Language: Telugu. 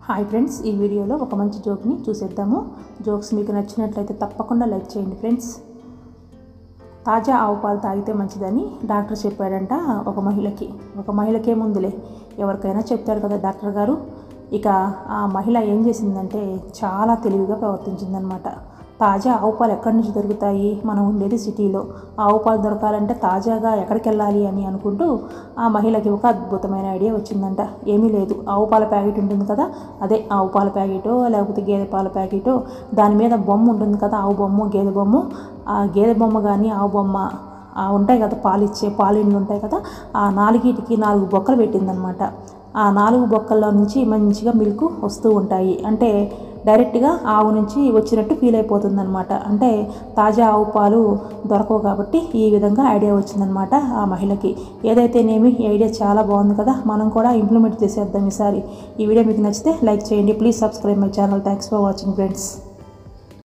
హాయ్ ఫ్రెండ్స్ ఈ వీడియోలో ఒక మంచి జోక్ని చూసేద్దాము జోక్స్ మీకు నచ్చినట్లయితే తప్పకుండా లైక్ చేయండి ఫ్రెండ్స్ తాజా ఆవు పాలు తాగితే మంచిదని డాక్టర్ చెప్పాడంట ఒక మహిళకి ఒక మహిళకే ముందులే ఎవరికైనా చెప్తాడు కదా డాక్టర్ గారు ఇక ఆ మహిళ ఏం చేసిందంటే చాలా తెలివిగా ప్రవర్తించిందనమాట తాజా ఆవు పాలు ఎక్కడి నుంచి దొరుకుతాయి మనం ఉండేది సిటీలో ఆవు పాలు దొరకాలంటే తాజాగా ఎక్కడికి వెళ్ళాలి అని అనుకుంటూ ఆ మహిళకి ఒక అద్భుతమైన ఐడియా వచ్చిందంట ఏమీ లేదు ఆవు పాల ప్యాకెట్ ఉంటుంది కదా అదే ఆవు పాల ప్యాకెటో లేకపోతే గేదె పాల ప్యాకెటో దాని మీద బొమ్మ ఉంటుంది కదా ఆవు బొమ్మ గేదె బొమ్మ ఆ గేదె బొమ్మ కానీ ఆవు బొమ్మ ఆ ఉంటాయి కదా పాలు ఇచ్చే పాలిండ్లు ఉంటాయి కదా ఆ నాలుగిటికి నాలుగు బొక్కలు పెట్టిందనమాట ఆ నాలుగు బొక్కల్లో నుంచి మంచిగా మిల్క్ వస్తూ ఉంటాయి అంటే డైరెక్ట్గా ఆవు నుంచి వచ్చినట్టు ఫీల్ అయిపోతుందన్నమాట అంటే తాజా ఆవు పాలు దొరకవు కాబట్టి ఈ విధంగా ఐడియా వచ్చిందనమాట ఆ మహిళకి ఏదైతేనేమి ఈ ఐడియా చాలా బాగుంది కదా మనం కూడా ఇంప్లిమెంట్ చేసేద్దాం ఈసారి ఈ వీడియో మీకు నచ్చితే లైక్ చేయండి please subscribe my channel thanks for watching friends